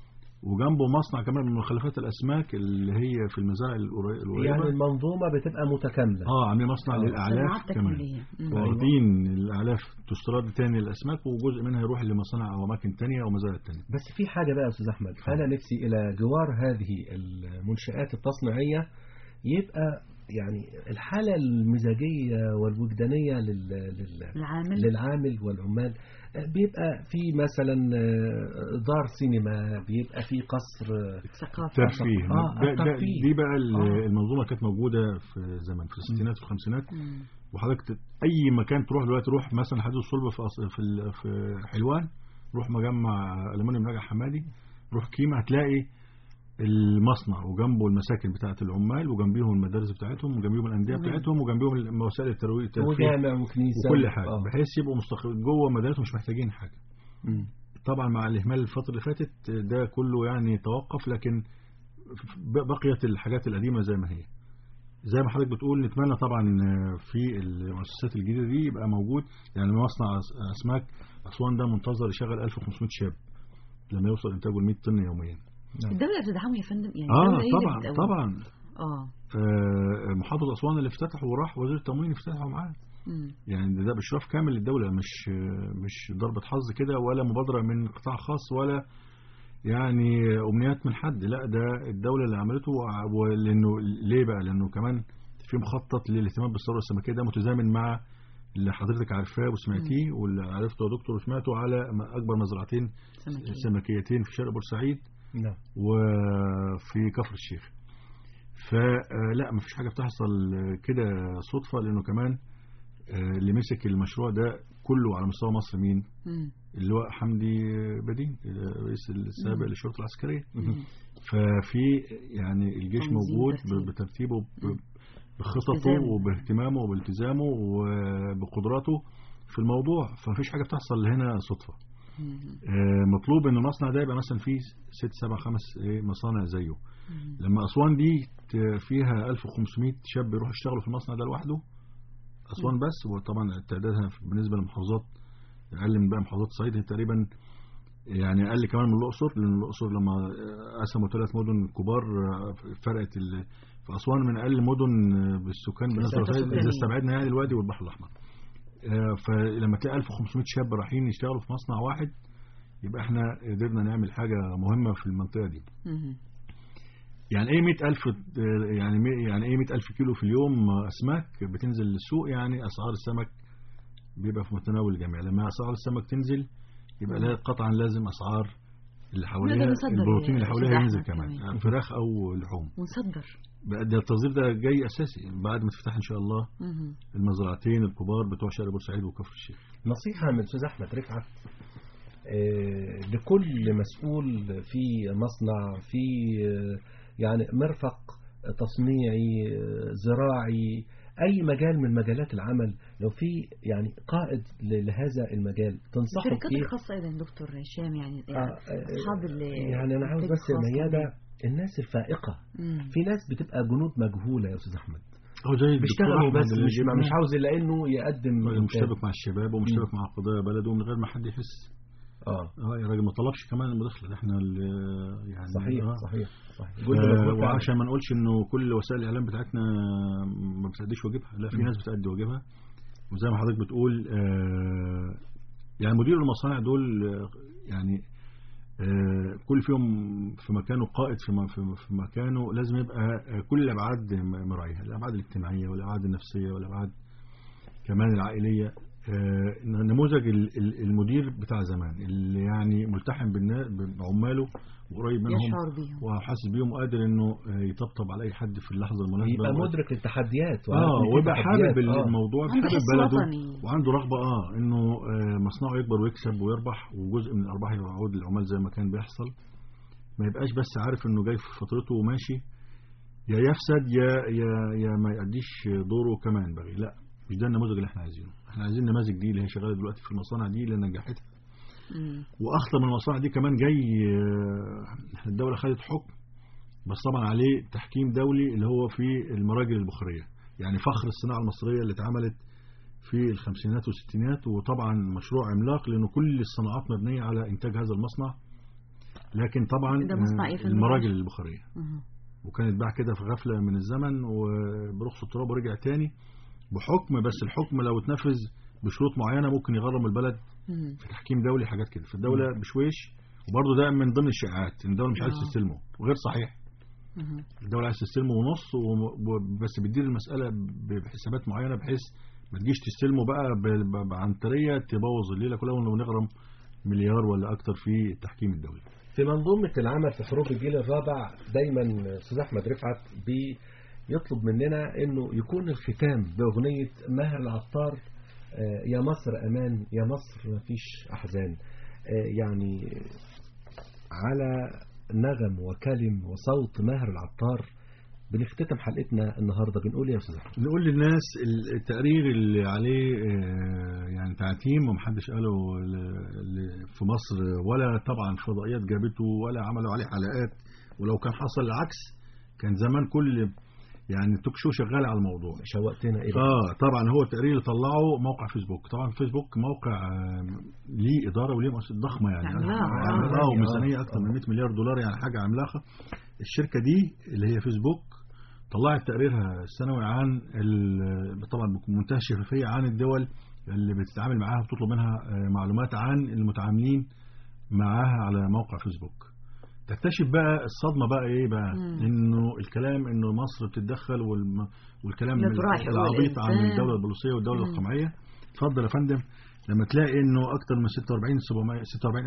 وجنبه مصنع كمان من مخلفات الاسماك اللي هي في المزارع القري- القريبه يعني المنظومه بتبقى متكامله اه عاملين مصنع آه. للاعلاف صناعات كمان تكميلية مم. واخدين الاعلاف تسترد تاني للاسماك وجزء منها يروح لمصانع او اماكن تانية او مزارع تانية بس في حاجة بقى يا أستاذ أحمد أنا نفسي إلى جوار هذه المنشآت التصنيعية يبقى يعني الحالة المزاجية والوجدانية لل... لل... العامل للعامل والعمال بيبقى في مثلا دار سينما بيبقى في قصر ثقافة ترفيه آه، ده- ده- الترفيه. دي بقى ال- آه. المنظومه كانت موجوده في زمان في الستينات والخمسينات مم. وحضرتك ت- اي مكان تروح دلوقتي روح مثلا حديد الصلب في أص- في ال- في حلوان روح مجمع المونيوم نجع حمادي روح كيما هتلاقي المصنع وجنبه المساكن بتاعه العمال وجنبيهم المدارس بتاعتهم وجنبيهم الانديه مم. بتاعتهم وجنبيهم وسائل الترويج الترفيه وجامع وكنيسة وكل حاجه آه. بحيث يبقوا مستقر جوه مدارسهم مش محتاجين حاجه مم. طبعا مع الاهمال الفتره اللي فاتت ده كله يعني توقف لكن ب- بقيت الحاجات القديمه زي ما هي زي ما حضرتك بتقول نتمنى طبعا في المؤسسات الجديده دي يبقى موجود يعني مصنع أس- اسماك اسوان ده منتظر يشغل 1500 شاب لما يوصل انتاجه ل 100 طن يوميا الدولة بتدعمه يا فندم يعني اه الدولة هي اللي طبعا بتقوم. طبعا اه آه، محافظ اسوان اللي افتتحه وراح وزير التموين افتتحه معاه مم. يعني ده باشراف كامل للدوله مش مش ضربه حظ كده ولا مبادره من قطاع خاص ولا يعني امنيات من حد لا ده الدوله اللي عملته وع- ولانه ليه بقى لانه كمان في مخطط للاهتمام بالثروه السمكيه ده متزامن مع اللي حضرتك عارفاه وسمعتيه واللي عرفته يا دكتور وسمعته على م- اكبر مزرعتين سمكية. سمكيتين في شرق بورسعيد نعم وفي كفر الشيخ فلا مفيش حاجة بتحصل كده صدفة لأنه كمان آه، اللي مسك المشروع ده كله على مستوى مصر مين مم. اللواء حمدي بدين الرئيس السابق مم. للشرطة العسكرية مم. ففي يعني الجيش تنظيم موجود ترتيب. ب- بترتيبه ب- مم. بخططه التزامه. وباهتمامه وبالتزامه وبقدراته في الموضوع فمفيش حاجة بتحصل هنا صدفة مم. آه، مطلوب ان المصنع ده يبقى مثلا فيه ست سبع خمس إيه، مصانع زيه مم. لما اسوان دي ت- فيها 1500 شاب يروحوا يشتغلوا في المصنع ده لوحده اسوان بس وطبعا تعدادها بالنسبه للمحافظات اقل من باقي محافظات الصعيد هي تقريبا يعني اقل كمان من الاقصر لان الاقصر لما آه، قسموا ثلاث مدن كبار آه، فرقت ال- في اسوان من اقل مدن آه، بالسكان بالنسبه بالنسبة للصعيد اذا للسكانية. استبعدنا يعني الوادي والبحر الاحمر آه، فلما تلاقي 1500 شاب رايحين يشتغلوا في مصنع واحد يبقى احنا قدرنا نعمل حاجه مهمه في المنطقه دي مم. يعني ايه 100000 يعني مي- يعني ايه 100000 كيلو في اليوم اسماك بتنزل للسوق يعني اسعار السمك بيبقى في متناول الجميع لما اسعار السمك تنزل يبقى لا قطعا لازم اسعار اللي حواليها نقدر نصدر البروتين اللي يا حواليها أستاذ ينزل أحمد كمان كمان. فراخ او لحوم ونصدر بقى ده التصدير ده جاي اساسي بعد ما تفتح ان شاء الله مم. المزرعتين الكبار بتوع شرق بورسعيد وكفر الشيخ نصيحة من أستاذ أحمد رفعت آه، لكل مسؤول في مصنع في آه، يعني مرفق تصنيعي آه، زراعي أي مجال من مجالات العمل لو في يعني قائد ل- لهذا المجال تنصحه الشركات بإيه؟ الخاصة أيضا دكتور هشام يعني آه، آه، أصحاب ال يعني أنا عاوز الإنتاج بس يا الخاص ميادة كمان. الناس الفائقة مم. في ناس بتبقى جنود مجهولة يا أستاذ أحمد هو زي الدكتور بيشتغلوا أحمد بس اللي مش جبناه. مش عاوز إلا إنه يقدم إنتاج. مشتبك مع الشباب ومشتبك مع قضايا بلده من غير ما حد يحس اه اه يا راجل ما طلبش كمان المداخله ده احنا اللي يعني صحيح آه. صحيح صحيح ف- جزء مجهود فعلا. وعشان ما نقولش انه كل وسائل الاعلام بتاعتنا ما بتأديش واجبها لا في مم. ناس بتأدي واجبها وزي ما حضرتك بتقول آه، يعني مدير المصانع دول آه، يعني آه، كل فيهم في مكانه قائد في م- في- في مكانه لازم يبقى آه، كل الابعاد م- مراعيها الابعاد الاجتماعيه والابعاد النفسيه والابعاد كمان العائليه آه، نموذج ال- ال- المدير بتاع زمان اللي يعني ملتحم بالنا- بعماله وقريب منهم يشعر بيهم وحاسس بيهم وقادر انه آه، يطبطب على اي حد في اللحظه المناسبه يبقى و- مدرك للتحديات وعارف اه إن في ويبقى تحديات. حابب آه. الموضوع عنده حابب حس بلده وطني. وعنده رغبه اه انه آه، مصنعه يكبر ويكسب ويربح وجزء من الارباح يعود للعمال زي ما كان بيحصل ما يبقاش بس عارف انه جاي في فترته وماشي يا يفسد يا يا يا ما يأديش دوره كما ينبغي لا مش ده النموذج اللي احنا عايزينه احنا عايزين النماذج دي اللي هي شغاله دلوقتي في المصانع دي اللي نجحتها مم. واخطر من المصانع دي كمان جاي آه، الدوله خدت حكم بس طبعا عليه تحكيم دولي اللي هو في المراجل البخاريه يعني فخر الصناعه المصريه اللي اتعملت في الخمسينات والستينات وطبعا مشروع عملاق لانه كل الصناعات مبنيه على انتاج هذا المصنع لكن طبعا ده مصنع إيه في آه، المراجل؟ المراجل البخاريه مهم. وكان اتباع كده في غفله من الزمن وبرخص التراب ورجع تاني بحكم بس الحكم لو اتنفذ بشروط معينه ممكن يغرم البلد مهم. في تحكيم دولي حاجات كده فالدوله بشويش وبرضه ده من ضمن الشائعات ان الدوله مش عايزه آه. تستلمه وغير صحيح مهم. الدوله عايزه تستلمه ونص وم- و- بس بتدير المساله ب- بحسابات معينه بحيث ما تجيش تستلمه بقى ب- ب- بعنتريه تبوظ الليله كلها ونغرم مليار ولا اكتر في التحكيم الدولي في منظومة العمل في حروب الجيل الرابع دايما أستاذ أحمد رفعت بيطلب مننا أنه يكون الختام بأغنية ماهر العطار آه، يا مصر أمان يا مصر مفيش أحزان آه، يعني على نغم وكلم وصوت ماهر العطار بنختتم حلقتنا النهاردة بنقول يا أستاذ أحمد نقول للناس التقرير اللي عليه آه، يعني تعتيم ومحدش قاله ل- ل- في مصر ولا طبعا فضائيات جابته ولا عملوا عليه حلقات ولو كان حصل العكس كان زمان كل يعني توك شو شغال على الموضوع شوقتنا إلى اه طبعا هو التقرير اللي طلعه موقع فيسبوك طبعا فيسبوك موقع آه، ليه اداره وليه مؤسسه ضخمه يعني عملاق. يعني آه. اه وميزانيه آه. اكثر من 100 مليار دولار يعني حاجه عملاقه الشركه دي اللي هي فيسبوك طلعت تقريرها السنوي عن ال- طبعا بمنتهى الشفافيه عن الدول اللي بتتعامل معاها بتطلب منها آه، معلومات عن المتعاملين معاها على موقع فيسبوك تكتشف بقى الصدمة بقى ايه بقى مم. انه الكلام انه مصر بتتدخل والم والكلام لا تراعي حقوق العبيط عن الإنسان. الدولة البوليسية والدولة مم. القمعية اتفضل يا فندم لما تلاقي انه اكثر من 46 700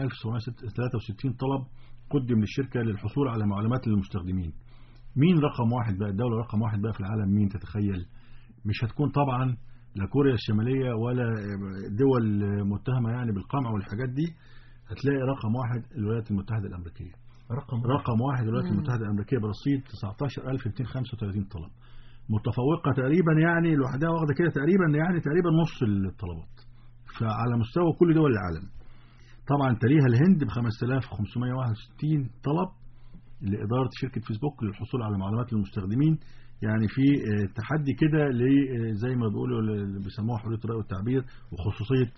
46763 طلب قدم للشركة للحصول على معلومات للمستخدمين مين رقم واحد بقى الدولة رقم واحد بقى في العالم مين تتخيل مش هتكون طبعا لا كوريا الشمالية ولا دول متهمة يعني بالقمع والحاجات دي هتلاقي رقم واحد الولايات المتحدة الأمريكية رقم رقم واحد الولايات مم. المتحدة الأمريكية برصيد 19235 طلب متفوقة تقريبا يعني لوحدها واخدة كده تقريبا يعني تقريبا نص الطلبات فعلى مستوى كل دول العالم طبعا تليها الهند ب 5561 طلب لإدارة شركة فيسبوك للحصول على معلومات للمستخدمين يعني في آه، تحدي كده ل- آه، زي ما بيقولوا اللي بيسموها حرية الرأي والتعبير وخصوصية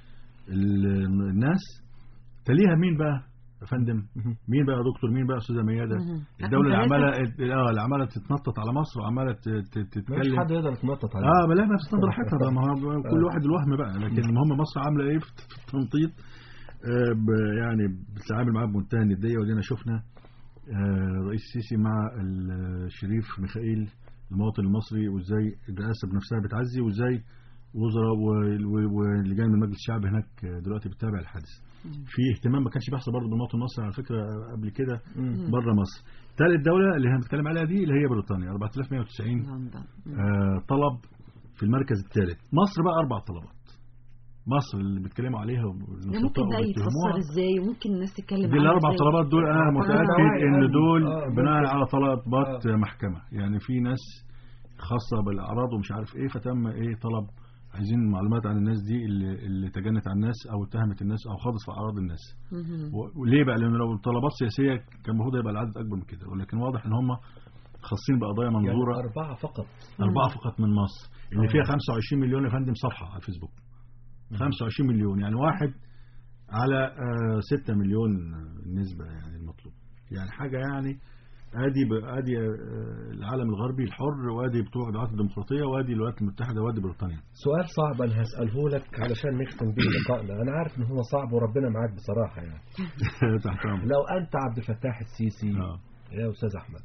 ال- الناس تليها مين بقى يا فندم مين بقى يا دكتور مين بقى يا استاذه ميادة مهم. الدولة اللي رقم عمالة اه اللي عمالة تتنطط على مصر وعمالة ت- ت- مفيش تتكلم حد يقدر يتنطط عليه اه بلا ما تستنى براحتها ده ما هو كل واحد الوهم بقى لكن المهم مصر عامله ايه في في التنطيط آه ب- يعني بتتعامل معاه بمنتهى النديه ودينا شفنا آه رئيس السيسي مع الشريف ميخائيل المواطن المصري وازاي الرئاسه بنفسها بتعزي وازاي وزراء و- و- ولجان من مجلس الشعب هناك دلوقتي بتتابع الحادث في اهتمام ما كانش بيحصل برضه بالمواطن المصري على فكره قبل كده مم. بره مصر ثالث دوله اللي احنا بنتكلم عليها دي اللي هي بريطانيا 4190 لندن. مم. آه، طلب في المركز الثالث مصر بقى أربع طلبات مصر اللي بيتكلموا عليها ده ممكن ده يتفسر ازاي وممكن الناس تتكلم دي عنه الأربع إزاي؟ طلبات دول أنا آه، متأكد آه، إن دول آه، بناء ممكن. على طلبات آه. محكمة يعني في ناس خاصة بالأعراض ومش عارف إيه فتم إيه طلب عايزين معلومات عن الناس دي اللي, اللي تجنت على الناس أو اتهمت الناس أو خاضت في أعراض الناس مهم. و- وليه بقى لأن لو طلبات سياسية كان المفروض يبقى العدد أكبر من كده ولكن واضح إن هم خاصين بقضايا يعني منظورة أربعة فقط أربعة فقط من مصر اللي آه. فيها 25 مليون يا فندم صفحة على الفيسبوك 25 مليون يعني واحد على آه، 6 مليون آه، النسبة يعني المطلوب يعني حاجة يعني ادي ب- ادي آه، العالم الغربي الحر وادي بتوع دعاة الديمقراطية وادي الولايات المتحدة وادي بريطانيا سؤال صعب أنا هسأله لك علشان نختم بيه لقائنا أنا عارف إن هو صعب وربنا معاك بصراحة يعني تحت امر لو أنت عبد الفتاح السيسي آه. يا أستاذ أحمد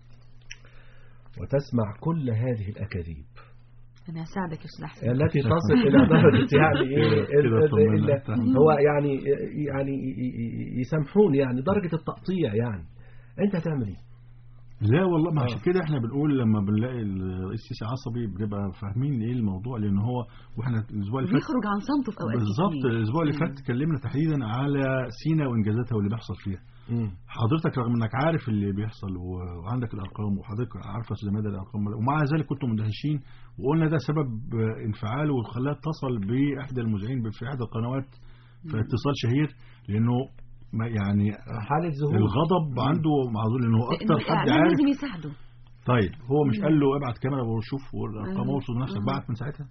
وتسمع كل هذه الأكاذيب انا هساعدك يا استاذ احسن التي تصل إلى درجة يعني إيه كده ال- ال- اطمنا. ال- هو يعني يعني ي- ي- يسامحون يعني درجة التقطيع يعني أنت هتعمل إيه؟ لا والله ما آه. عشان كده احنا بنقول لما بنلاقي الرئيس السيسي عصبي بنبقى فاهمين ايه الموضوع لان هو واحنا الاسبوع اللي فات بيخرج عن صمته في اوقات بالظبط كتير. الاسبوع اللي مم. فات اتكلمنا تحديدا على سينا وانجازاتها واللي بيحصل فيها مم. حضرتك رغم انك عارف اللي بيحصل و- وعندك الارقام وحضرتك عارفه يا استاذ مدى الارقام ومع ذلك كنتم مندهشين وقلنا ده سبب آه، انفعاله وخلاه اتصل باحدى المذيعين في احدى القنوات في اتصال شهير لانه ما يعني حالة ذهول الغضب عنده معذور لانه لأن اكتر حد الإعلام عارف لازم يساعده طيب هو مش مم. قال له ابعت كاميرا وشوف والارقام مم. وصل نفسك مم. بعت من ساعتها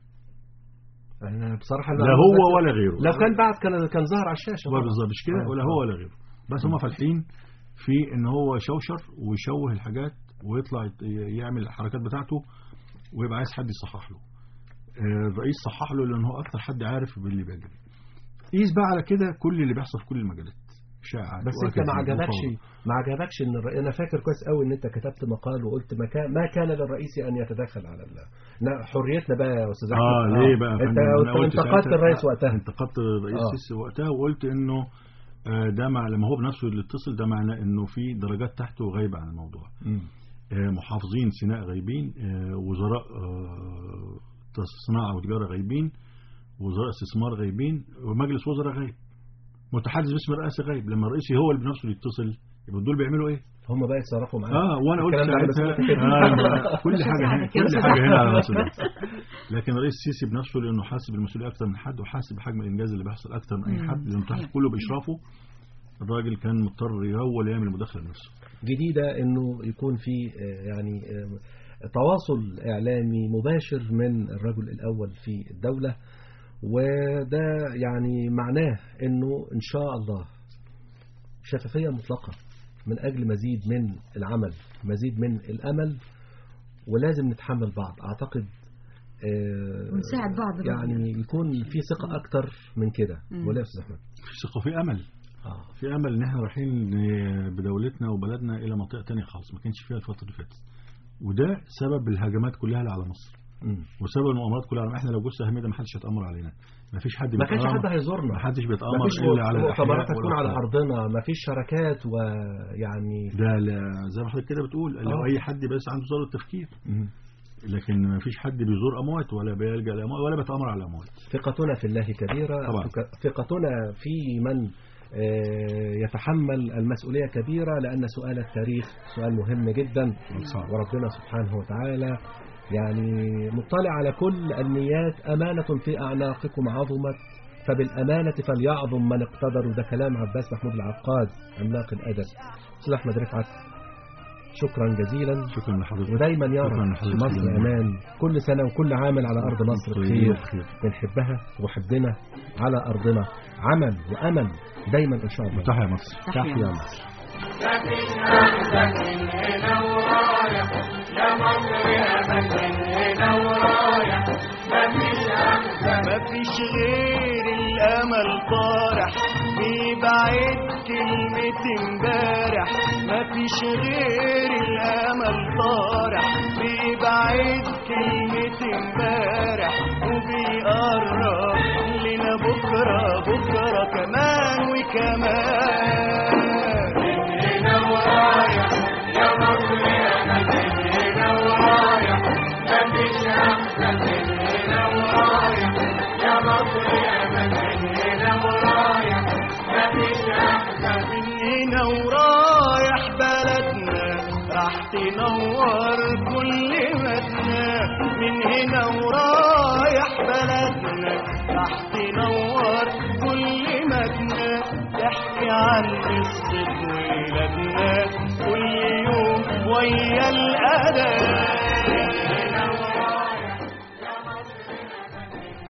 أنا بصراحة لا هو ولا غيره لو كان بعد كان كان ظهر على الشاشة هو طبعاً. بالظبط مش كده آه. ولا هو ولا غيره بس هم فالحين في ان هو يشوشر ويشوه الحاجات ويطلع يت- يعمل الحركات بتاعته ويبقى عايز حد يصحح له آه، الرئيس صحح له لان هو اكتر حد عارف باللي بيجري قيس بقى على كده كل اللي بيحصل في كل المجالات شائع بس انت ما عجبكش ما عجبكش ان الرئيس انا فاكر كويس قوي ان انت كتبت مقال وقلت ما كان ما كان للرئيس ان يتدخل على ال... لا، حريتنا بقى يا استاذ احمد اه ليه بقى يا انت فندم؟ أنا انت قلت انتقدت ساعتها- الرئيس وقتها انتقدت الرئيس آه. السيسي وقتها وقلت انه آه، ده مع لما هو بنفسه اللي اتصل ده معناه انه في درجات تحته غايبه عن الموضوع مم. آه، محافظين سيناء غايبين آه، وزراء آه، صناعه وتجاره غايبين وزراء استثمار غايبين ومجلس وزراء غايب متحدث باسم الرئاسه غايب لما الرئيس هو اللي بنفسه اللي يتصل يبقى دول بيعملوا ايه؟ هم بقى يتصرفوا معاه اه وانا قلت الكلام ده على ساعتها مسؤوليتك آه كل مش حاجه هنا هساعدك يا كل أستاذ حاجه هنا على أحمد. مسؤوليتي لكن الرئيس السيسي بنفسه لانه حاسس بالمسؤوليه اكتر من حد وحاسس بحجم الانجاز اللي بيحصل اكتر من اي مم. حد لانه تحت صحيح. كله باشرافه الراجل كان مضطر هو اللي يعمل المداخله لنفسه جديدة انه يكون في آه، يعني آه، تواصل اعلامي مباشر من الرجل الاول في الدولة وده يعني معناه انه ان شاء الله شفافية مطلقة من اجل مزيد من العمل مزيد من الامل ولازم نتحمل بعض اعتقد آه، ونساعد بعض بقى. يعني يكون في ثقة اكتر من كده مم. ولا يا استاذ احمد في ثقه في امل اه في امل ان احنا رايحين آه، بدولتنا وبلدنا الى منطقه تانية خالص ما كانش فيها الفتره اللي فاتت وده سبب الهجمات كلها اللي على مصر مم. وسبب المؤامرات كلها على احنا لو جثه هامده ما حدش هيتامر علينا ما فيش حد ما كانش بيتآمر- حد هيزورنا ما حدش بيتامر ما فيش الا على مؤتمرات الأحياء هتكون على والأطفال. ارضنا ما فيش شراكات ويعني ده لا- زي ما حضرتك كده بتقول لو آه. اي حد بس عنده ذره تفكير لكن ما فيش حد بيزور اموات ولا بيلجا لاموات ولا بيتامر على اموات ثقتنا في الله كبيرة طبعا. ثق- ثقتنا في من آه، يتحمل المسؤولية كبيرة لأن سؤال التاريخ سؤال مهم جدا صعب. وربنا سبحانه وتعالى يعني مطلع على كل النيات أمانة في أعناقكم عظمت فبالأمانة فليعظم من اقتدر وده كلام عباس محمود العقاد عملاق الأدب أستاذ أحمد رفعت شكرا جزيلا شكرا لحضرتك ودايما يا شكرا رب لحضرتك. مصر امان كل سنه وكل عامل على ارض مصر طيبين بخير بخير. بنحبها وحبنا على ارضنا عمل وامل دايما ان شاء الله تحيا مصر تحيا مصر مفيش غير الامل طارح بيبعد كلمة امبارح مفيش غير الامل طارح بيبعد كلمة امبارح وبيقرب لنا بكرة بكرة كمان وكمان من هنا ورايح يا مصر يا من هنا ورايح مفيش احسن من هنا ورايح يا مصر يا من هنا ورايح مفيش احسن من هنا ورايح بلدنا راح تنور كل مدنا من هنا ورايح بلدنا راح تنور كل مدنا تحكي عن قصة ولادنا كل يوم ويا الأذان